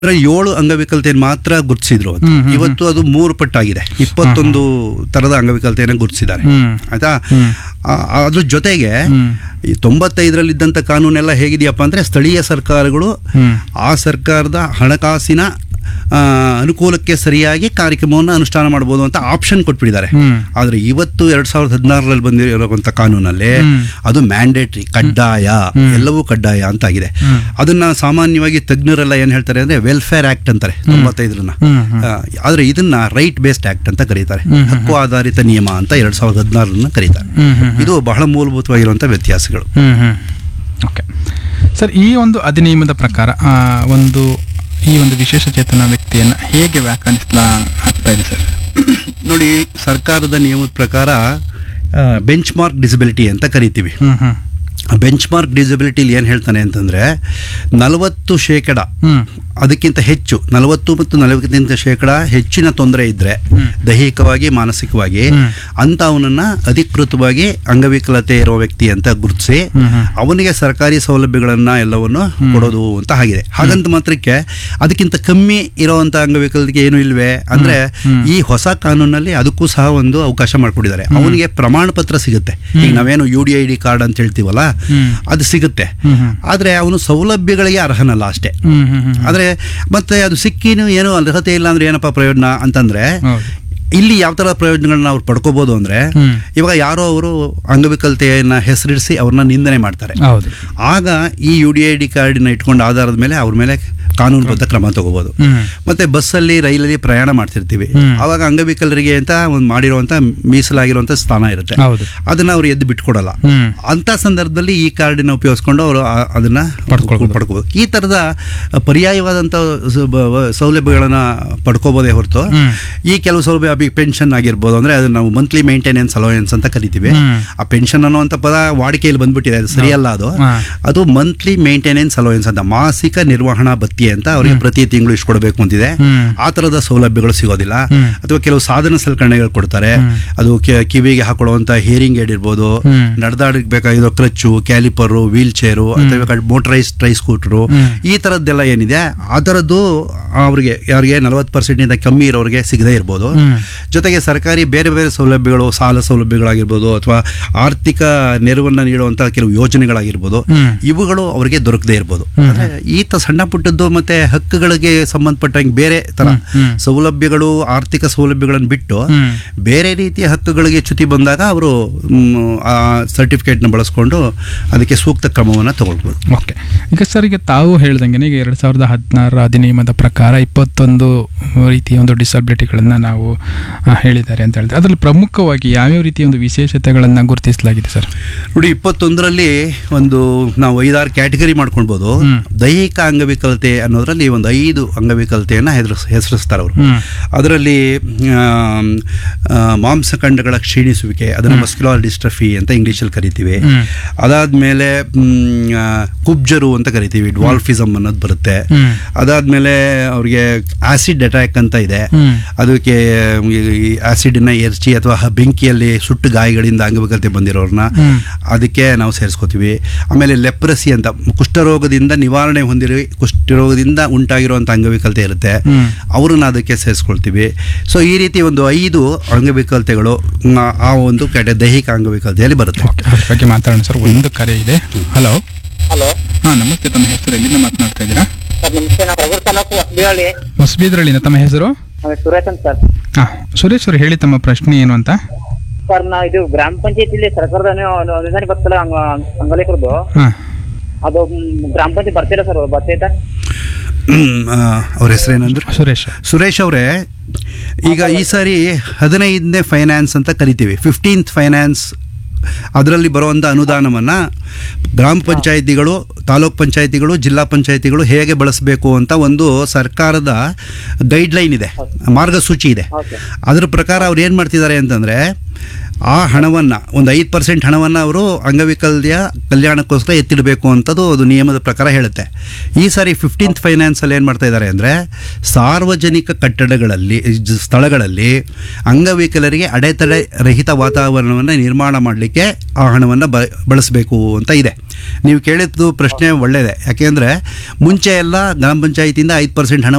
ಅಂದ್ರೆ ಏಳು ಅಂಗವಿಕಲತೆಯನ್ನು ಮಾತ್ರ ಗುರುತಿಸಿದ್ರು ಅಂತ. ಹ್ಮ್, ಹ್ಮ್, ಇವತ್ತು ಅದು ಮೂರು ಪಟ್ಟಾಗಿದೆ ಇಪ್ಪತ್ತೊಂದು ತರದ ಅಂಗವಿಕಲತೆಯನ್ನು ಗುರುತಿಸಿದ್ದಾರೆ ಹ್ಮ್. ಆಯ್ತಾ ಹ್ಮ್. ಆ- ಅದ್ರ ಜೊತೆಗೆ ಹ್ಮ್. ಈ ತೊಂಬತ್ತೈದರಲ್ಲಿ ಇದ್ದಂಥ ಕಾನೂನೆಲ್ಲ ಹೇಗಿದೆಯಪ್ಪ ಅಂದ್ರೆ ಸ್ಥಳೀಯ ಸರ್ಕಾರಗಳು ಹ್ಮ್. ಆ ಸರ್ಕಾರದ ಹಣಕಾಸಿನ ಆ, ಅನುಕೂಲಕ್ಕೆ ಸರಿಯಾಗಿ ಕಾರ್ಯಕ್ರಮವನ್ನು ಅನುಷ್ಠಾನ ಮಾಡ್ಬೋದು ಅಂತ ಆಪ್ಷನ್ ಕೊಟ್ಬಿಟ್ಟಿದ್ದಾರೆ ಹ್ಮ್. ಆದ್ರೆ ಇವತ್ತು ಎರಡ್ ಸಾವಿರದ ಹದಿನಾರರಲ್ಲಿ ಬಂದಿರುವಂತ ಕಾನೂನಲ್ಲಿ ಹ್ಮ್. ಅದು ಮ್ಯಾಂಡೇಟ್ರಿ ಕಡ್ಡಾಯ ಎಲ್ಲವೂ ಕಡ್ಡಾಯ ಅಂತ ಆಗಿದೆ ಹ್ಮ್. ಅದನ್ನ ಸಾಮಾನ್ಯವಾಗಿ ತಜ್ಞರೆಲ್ಲ ಏನ್ ಹೇಳ್ತಾರೆ ಅಂದ್ರೆ ವೆಲ್ಫೇರ್ ಆಕ್ಟ್ ಅಂತಾರೆ ತೊಂಬತ್ತೈದರನ್ನ ಹ್ಮ್, ಹ್ಮ್. ಆ, ಆದ್ರೆ ಇದನ್ನ ರೈಟ್ ಬೇಸ್ಡ್ ಆಕ್ಟ್ ಅಂತ ಕರೀತಾರೆ ಹ್ಮ್, ಹ್ಮ್, ಹಕ್ಕು ಆಧಾರಿತ ನಿಯಮ ಅಂತ ಎರಡ್ ಸಾವಿರದ ಹದಿನಾರನ್ನ ಕರೀತಾರೆ ಹ್ಮ್, ಹ್ಮ್, ಹ್ಮ್. ಇದು ಬಹಳ ಮೂಲಭೂತವಾಗಿರುವಂತ ವ್ಯತ್ಯಾಸಗಳು ಹ್ಮ್ ಹ್ಮ್ ಓಕೆ ಸರ್ ಈ ಒಂದು ಅಧಿನಿಯಮದ ಪ್ರಕಾರ ಆ, ಒಂದು ಈ ಒಂದು ವಿಶೇಷ ಚೇತನ ವ್ಯಕ್ತಿಯನ್ನು ಹೇಗೆ ವ್ಯಾಖ್ಯಾನಿಸ್ಲಾ ಆಗ್ತಾ ಇದೆ ಸರ್ ನೋಡಿ ಸರ್ಕಾರದ ನಿಯಮದ ಪ್ರಕಾರ ಬೆಂಚ್ ಮಾರ್ಕ್ ಡಿಸಬಿಲಿಟಿ ಅಂತ ಕರಿತೀವಿ ಹ್ಮ್ ಹ್ಮ್ ಬೆಂಚ್ ಮಾರ್ಕ್ ಡಿಸಬಿಲಿಟಿಲಿ ಏನು ಹೇಳ್ತಾನೆ ಅಂತಂದ್ರೆ ನಲವತ್ತು ಶೇಕಡ ಹ್ಮ್ ಅದಕ್ಕಿಂತ ಹೆಚ್ಚು ನಲವತ್ತು ಮತ್ತು ನಲವತ್ತಕ್ಕಿಂತ ಶೇಕಡ ಹೆಚ್ಚಿನ ತೊಂದರೆ ಇದ್ರೆ ದೈಹಿಕವಾಗಿ ಮಾನಸಿಕವಾಗಿ ಹ್ಮ್. ಅಂತ ಅವನನ್ನ ಅಧಿಕೃತವಾಗಿ ಅಂಗವಿಕಲತೆ ಇರೋ ವ್ಯಕ್ತಿ ಅಂತ ಗುರುತಿಸಿ ಹ್ಮ್, ಹ್ಮ್. ಅವನಿಗೆ ಸರ್ಕಾರಿ ಸೌಲಭ್ಯಗಳನ್ನ ಎಲ್ಲವನ್ನು ಕೊಡೋದು ಅಂತ ಆಗಿದೆ ಹಾಗಂತ ಮಾತ್ರಕ್ಕೆ ಅದಕ್ಕಿಂತ ಕಮ್ಮಿ ಇರೋವಂಥ ಅಂಗವಿಕಲತೆಗೆ ಏನು ಇಲ್ವೇ ಅಂದ್ರೆ ಈ ಹೊಸ ಕಾನೂನಲ್ಲಿ ಅದಕ್ಕೂ ಸಹ ಒಂದು ಅವಕಾಶ ಮಾಡಿಕೊಟ್ಟಿದ್ದಾರೆ ಅವನಿಗೆ ಪ್ರಮಾಣ ಪತ್ರ ಸಿಗುತ್ತೆ ಈಗ ನಾವೇನು U D I D card ಅಂತ ಹೇಳ್ತೀವಲ್ಲ ಹ್ಮ್. ಅದು ಸಿಗುತ್ತೆ ಹ್ಮ್ ಹ್ಮ್ ಆದ್ರೆ ಅವನು ಸೌಲಭ್ಯಗಳಿಗೆ ಅರ್ಹನಲ್ಲ ಅಷ್ಟೇ ಹ್ಮ್ ಹ್ಮ್ ಹ್ಮ್ ಆದ್ರೆ ಮತ್ತೆ ಅದು ಸಿಕ್ಕಿನೂ ಏನೋ ಅರ್ಹತೆ ಇಲ್ಲ ಅಂದ್ರೆ ಏನಪ್ಪ ಪ್ರಯೋಜನ ಅಂತಂದ್ರೆ ಹೌದು ಇಲ್ಲಿ ಯಾವ ತರ ಪ್ರಯೋಜನಗಳನ್ನ ಅವ್ರು ಪಡ್ಕೋಬಹುದು ಅಂದ್ರೆ ಹ್ಮ್. ಇವಾಗ ಯಾರೋ ಅವರು ಅಂಗವಿಕಲತೆಯನ್ನ ಹೆಸರಿಡಿಸಿ ಅವ್ರನ್ನ ನಿಂದನೆ ಮಾಡ್ತಾರೆ ಹೌದು ಆಗ ಈ ಯು ಡಿ ಐ ಡಿ ಕಾರ್ಡಿನ ಇಟ್ಕೊಂಡು ಆಧಾರದ ಮೇಲೆ ಅವ್ರ ಮೇಲೆ ಕಾನೂನುಬದ್ಧ ಕ್ರಮ ತಗೋಬಹುದು ಹ್ಮ್ ಮತ್ತೆ ಬಸ್ಸಲ್ಲಿ ರೈಲಲ್ಲಿ ಪ್ರಯಾಣ ಮಾಡ್ತಿರ್ತೀವಿ ಹ್ಮ್. ಅವಾಗ ಅಂಗವಿಕಲರಿಗೆ ಅಂತ ಒಂದು ಮಾಡಿರುವಂತ ಮೀಸಲಾಗಿರುವಂತ ಸ್ಥಾನ ಇರುತ್ತೆ ಹೌದು ಅದನ್ನ ಅವ್ರು ಎದ್ದು ಬಿಟ್ಕೊಡಲ್ಲ ಹ್ಮ್ ಅಂತ ಸಂದರ್ಭದಲ್ಲಿ ಈ ಕಾರ್ಡಿನ ಉಪಯೋಗಿಸ್ಕೊಂಡು ಅವರು ಆ- ಅದನ್ನ ಪಡ್ಕೊಳ್ಬೋದು. ಪಡ್ಕೋಬಹುದು ಈ ತರದ ಪರ್ಯಾಯವಾದಂತ ಸ- ಬ- ವ- ಸೌಲಭ್ಯಗಳನ್ನ ಪಡ್ಕೋಬೋದೇ ಹೊರತು ಹ್ಮ್. ಈ ಕೆಲವು ಸೌಲಭ್ಯ ಪೆನ್ಷನ್ ಆಗಿರ್ಬೋದು ಅಂದ್ರೆ ಅದನ್ನ ನಾವು ಮಂತ್ಲಿ ಮೇಂಟೆನೆನ್ಸ್ ಅಲೋಯನ್ಸ್ ಅಂತ ಕರಿತೀವಿ ಹ್ಮ್. ಆ ಪೆನ್ಷನ್ ಅನ್ನುವಂಥ ಪದ ವಾಡಿಕೆಯಲ್ಲಿ ಬಂದ್ಬಿಟ್ಟಿದೆ ಅದು ಸರಿಯಲ್ಲ ಅದು ಹಾ. ಅದು ಮಂತ್ಲಿ ಮೇಂಟೆನೆನ್ಸ್ ಅಲೋಯನ್ಸ್ ಅಂತ ಮಾಸಿಕ ನಿರ್ವಹಣಾ ಭತ್ಯೆ ಅಂತ ಅವರಿಗೆ ಪ್ರತಿ ತಿಂಗಳು ಇಷ್ಟು ಕೊಡಬೇಕು ಅಂತಿದೆ ಹ್ಮ್. ಆ ತರದ ಸೌಲಭ್ಯಗಳು ಸಿಗೋದಿಲ್ಲ ಹ್ಮ್. ಅಥವಾ ಕೆಲವು ಸಾಧನ ಸಲಕರಣೆಗಳು ಕೊಡ್ತಾರೆ ಅದು ಕೆ- ಕಿವಿಗೆ ಹಾಕೊಳ್ಳುವಂತ ಹಿಯರಿಂಗ್ ಏಡ್ ಇರ್ಬೋದು ಹ್ಮ್. ನಡೆದಾಡಕ್ ಬೇಕಾಗಿರೋ ಕ್ರಚ್ಚು ಕ್ಯಾಲಿಪರು ವೀಲ್ ಚೇರು ಅಥವಾ ಮೋಟರೈಸ್ ಟ್ರೈ ಸ್ಕೂಟರು ಹ್ಮ್. ಈ ತರದ್ದೆಲ್ಲ ಏನಿದೆ ಆ ಥರದ್ದು ಅವ್ರಿಗೆ ಯಾರಿಗೆ ನಲವತ್ತು ಪರ್ಸೆಂಟಿಂದ ಕಮ್ಮಿ ಇರೋರಿಗೆ ಸಿಗದೇ ಇರ್ಬೋದು ಹ್ಮ್. ಜೊತೆಗೆ ಸರ್ಕಾರಿ ಬೇರೆ ಬೇರೆ ಸೌಲಭ್ಯಗಳು ಸಾಲ ಸೌಲಭ್ಯಗಳಾಗಿರ್ಬೋದು ಅಥವಾ ಆರ್ಥಿಕ ನೆರವನ್ನು ನೀಡುವಂಥ ಕೆಲವು ಯೋಜನೆಗಳಾಗಿರ್ಬೋದು ಹ್ಮ್. ಇವುಗಳು ಅವರಿಗೆ ದೊರಕದೇ ಇರ್ಬೋದು ಹ್ಮ್. ಅಂದ್ರೆ ಈತ ಸಣ್ಣ ಪುಟ್ಟದ್ದು ಮತ್ತೆ ಹಕ್ಕುಗಳಿಗೆ ಸಂಬಂಧಪಟ್ಟಂಗೆ ಬೇರೆ ತರ ಹ್ಮ್. ಸೌಲಭ್ಯಗಳು ಆರ್ಥಿಕ ಸೌಲಭ್ಯಗಳನ್ನು ಬಿಟ್ಟು ಹ್ಮ್. ಬೇರೆ ರೀತಿಯ ಹಕ್ಕುಗಳಿಗೆ ಚ್ಯುತಿ ಬಂದಾಗ ಅವರು ಆ ಸರ್ಟಿಫಿಕೇಟ್ನ ಬಳಸ್ಕೊಂಡು ಅದಕ್ಕೆ ಸೂಕ್ತ ಕ್ರಮವನ್ನು ತಗೊಳ್ಬೋದು ಓಕೆ ಈಗ ಸರ್ ಈಗ ತಾವು ಹೇಳ್ದಂಗೆ ಈಗ ಎರಡು ಸಾವಿರದ ಹದಿನಾರರ ಅಧಿನಿಯಮದ ಪ್ರಕಾರ ಇಪ್ಪತ್ತೊಂದು ರೀತಿಯ ಒಂದು ಡಿಸಬಿಲಿಟಿಗಳನ್ನು ನಾವು ಆ, ಹೇಳಿದ್ದಾರೆ ಅಂತ ಹೇಳಿದ್ರೆ ಅದರಲ್ಲಿ ಪ್ರಮುಖವಾಗಿ ಯಾವ್ಯಾವ ರೀತಿಯ ಒಂದು ವಿಶೇಷತೆಗಳನ್ನು ಗುರುತಿಸಲಾಗಿದೆ ಸರ್ ನೋಡಿ ಇಪ್ಪತ್ತೊಂದರಲ್ಲಿ ಒಂದು ನಾವು ಐದಾರು ಕ್ಯಾಟಗರಿ ಮಾಡ್ಕೊಳ್ಬೋದು ಹ್ಮ್. ದೈಹಿಕ ಅಂಗವಿಕಲತೆ ಅನ್ನೋದ್ರಲ್ಲಿ ಒಂದು ಐದು ಅಂಗವಿಕಲತೆಯನ್ನು ಹೆಸರಿಸ್ ಹೆಸರಿಸ್ತಾರೆ ಅವರು ಹ್ಮ್. ಅದರಲ್ಲಿ ಆಮ್, ಆ, ಮಾಂಸಖಂಡಗಳ ಕ್ಷೀಣಿಸುವಿಕೆ ಅದನ್ನು ಮಸ್ಕ್ಯುಲರ್ ಡಿಸ್ಟ್ರಫಿ ಅಂತ ಇಂಗ್ಲೀಷಲ್ಲಿ ಕರಿತೀವಿ ಹ್ಮ್. ಅದಾದ್ಮೇಲೆ ಮ್, ಆ, ಕುಬ್ಜರು ಅಂತ ಕರಿತೀವಿ ಡ್ವಾಲ್ಫಿಸಮ್ ಅನ್ನೋದು ಬರುತ್ತೆ ಹ್ಮ್. ಅದಾದ್ಮೇಲೆ ಅವ್ರಿಗೆ ಆಸಿಡ್ ಅಟ್ಯಾಕ್ ಅಂತ ಇದೆ ಹ್ಮ್. ಅದಕ್ಕೆ ಆಸಿಡ್ನ ಎರಚಿ ಅಥವಾ ಹ- ಬೆಂಕಿಯಲ್ಲಿ ಸುಟ್ಟು ಗಾಯಗಳಿಂದ ಅಂಗವಿಕಲತೆ ಬಂದಿರೋರ್ನ ಹ್ಮ್. ಅದಕ್ಕೆ ನಾವು ಸೇರಿಸ್ಕೋತೀವಿ ಆಮೇಲೆ ಲೆಪ್ರಸಿ ಅಂತ ಕುಷ್ಠರೋಗದಿಂದ ನಿವಾರಣೆ ಹೊಂದಿರೋ ಕುಷ್ಠರೋಗದಿಂದ ಉಂಟಾಗಿರುವಂಥ ಅಂಗವಿಕಲತೆ ಇರುತ್ತೆ ಹ್ಮ್. ಅವ್ರನ್ನ ಅದಕ್ಕೆ ಸೇರಿಸ್ಕೊಳ್ತೀವಿ ಸೊ ಈ ರೀತಿ ಒಂದು ಐದು ಅಂಗವಿಕಲತೆಗಳು ಮ್, ಆ ಒಂದು ಕೆಟ ದೈಹಿಕ ಅಂಗವಿಕಲತೆಯಲ್ಲಿ ಬರುತ್ತೆ ಓಕೆ ಅದ್ರ ಬಗ್ಗೆ ಮಾತಾಡೋಣ ಸರ್ ಒಂದು ಕರೆ ಇದೆ ಹಲೋ ಹಲೋ ಹಾಂ ನಮಸ್ತೆ ತಮ್ಮ ಹೆಸರು ಎಲ್ಲಿಂದ ಮಾತನಾಡ್ತಾ ಇದ್ದೀರಾ ಸರ್ ನಮಸ್ತೆ ನಾವು ರಘುರ್ ತಾಲೂಕು ಹೊಸಬಿಹಳ್ಳಿ ಹೊಸಬೀದ್ರಳ್ಳಿನ ತಮ್ಮ ಹೆಸರು ಆಮೇಲೆ ಸುರೇಶ್ ಅಂತ ಸರ್ ಹಾಂ ಸುರೇಶ್ ಅವರು ಹೇಳಿ ತಮ್ಮ ಪ್ರಶ್ನೆ ಏನು ಅಂತ ಸರ್ ನಾವು ಇದು ಗ್ರಾಮ ಪಂಚಾಯತಿಲಿ ಸರ್ಕಾರದ ಅನು- ಅನು- ಅನುದಾನ ಬರ್ತಲ್ಲ ಅಂಗ ಅಂಗಲೇಕರದ್ದು ಹಾಂ ಅದು ಮ್, ಗ್ರಾಮ ಪಂಚಾಯತ್ ಬರ್ತೀರಾ ಸರ್ ಬರ್ತೈತಾ ಅವ್ರ ಹೆಸರೇನಂದ್ರು ಸುರೇಶ್ ಸುರೇಶ್ ಅವರೇ ಈಗ ಈ ಸಾರಿ ಹದಿನೈದನೇ ಫೈನಾನ್ಸ್ ಅಂತ ಕರಿತೀವಿ ಫಿಫ್ಟೀನ್ತ್ ಫೈನಾನ್ಸ್ ಅದರಲ್ಲಿ ಬರುವಂಥ ಅನುದಾನವನ್ನು ಗ್ರಾಮ ಪಂಚಾಯಿತಿಗಳು ತಾಲೂಕ್ ಪಂಚಾಯಿತಿಗಳು ಜಿಲ್ಲಾ ಪಂಚಾಯಿತಿಗಳು ಹೇಗೆ ಬಳಸಬೇಕು ಅಂತ ಒಂದು ಸರ್ಕಾರದ ಗೈಡ್ಲೈನ್ ಇದೆ ಮಾರ್ಗಸೂಚಿ ಇದೆ ಓಕೆ ಅದ್ರ ಪ್ರಕಾರ ಅವ್ರು ಏನು ಮಾಡ್ತಿದ್ದಾರೆ ಅಂತಂದರೆ ಆ ಹಣವನ್ನು ಒಂದು ಐದು ಪರ್ಸೆಂಟ್ ಹಣವನ್ನು ಅವರು ಅಂಗವಿಕಲ್ಯ ಕಲ್ಯಾಣಕ್ಕೋಸ್ಕರ ಎತ್ತಿಡಬೇಕು ಅಂತದ್ದು ಅದು ನಿಯಮದ ಪ್ರಕಾರ ಹೇಳುತ್ತೆ ಈ ಸಾರಿ ಫಿಫ್ಟೀನ್ತ್ ಫೈನಾನ್ಸಲ್ಲಿ ಏನು ಮಾಡ್ತಾ ಇದ್ದಾರೆ ಅಂದರೆ ಸಾರ್ವಜನಿಕ ಕಟ್ಟಡಗಳಲ್ಲಿ ಜ- ಸ್ಥಳಗಳಲ್ಲಿ ಅಂಗವಿಕಲರಿಗೆ ಅಡೆತಡೆ ರಹಿತ ವಾತಾವರಣವನ್ನು ನಿರ್ಮಾಣ ಮಾಡಲಿಕ್ಕೆ ಆ ಹಣವನ್ನು ಬ ಬಳಸಬೇಕು ಅಂತ ಇದೆ ನೀವು ಕೇಳಿದ್ದು ಪ್ರಶ್ನೆ ಒಳ್ಳೆಯದೇ ಯಾಕೆಂದರೆ ಮುಂಚೆ ಎಲ್ಲ ಗ್ರಾಮ ಪಂಚಾಯತಿಯಿಂದ ಐದು ಪರ್ಸೆಂಟ್ ಹಣ